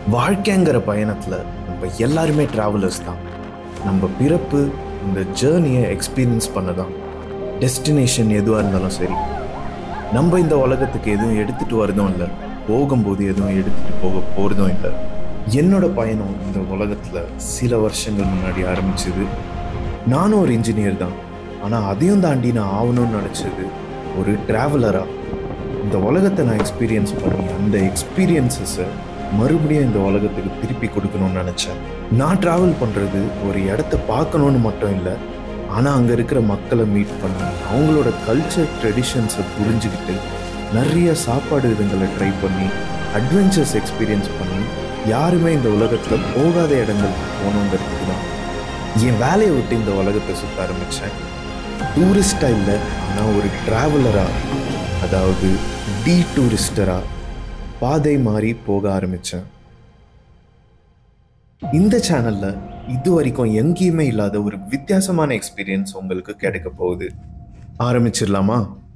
வாழ்க்கைங்கிற பயணத்தில் நம்ம எல்லாருமே ட்ராவலர்ஸ் தான் நம்ம பிறப்பு இந்த ஜேர்னியை எக்ஸ்பீரியன்ஸ் பண்ண தான் டெஸ்டினேஷன் எதுவாக இருந்தாலும் சரி நம்ம இந்த உலகத்துக்கு எதுவும் எடுத்துகிட்டு வரதும் இல்லை போகும்போது எதுவும் எடுத்துகிட்டு போக போகிறதும் இல்லை என்னோட பயணம் இந்த உலகத்தில் சில வருஷங்கள் முன்னாடி ஆரம்பிச்சது நானும் ஒரு இன்ஜினியர் தான் ஆனால் அதையும் தாண்டி நான் ஆகணும்னு நினச்சது ஒரு ட்ராவலராக இந்த உலகத்தை நான் எக்ஸ்பீரியன்ஸ் பண்ணி அந்த எக்ஸ்பீரியன்சஸை மறுபடியும் இந்த உலகத்துக்கு திருப்பி கொடுக்கணும்னு நினச்சேன் நான் ட்ராவல் பண்ணுறது ஒரு இடத்த பார்க்கணுன்னு மட்டும் இல்லை ஆனால் அங்கே இருக்கிற மக்களை மீட் பண்ணி அவங்களோட கல்ச்சர் ட்ரெடிஷன்ஸை புரிஞ்சுக்கிட்டு நிறைய சாப்பாடு விதங்களை ட்ரை பண்ணி அட்வென்ச்சர்ஸ் எக்ஸ்பீரியன்ஸ் பண்ணி யாருமே இந்த உலகத்தில் போகாத இடங்களுக்கு போகணுங்கிறதுக்கு தான் என் வேலையை விட்டு இந்த உலகத்தை சுற்ற ஆரம்பித்தேன் டூரிஸ்டாக இல்லை ஆனால் ஒரு ட்ராவலராக அதாவது டி டூரிஸ்டராக பாதை மாறி போக ஆரம்பித்தேன் இந்த சேனலில் இது வரைக்கும் எங்கேயுமே இல்லாத ஒரு வித்தியாசமான எக்ஸ்பீரியன்ஸ் உங்களுக்கு கிடைக்க போகுது ஆரம்பிச்சிடலாமா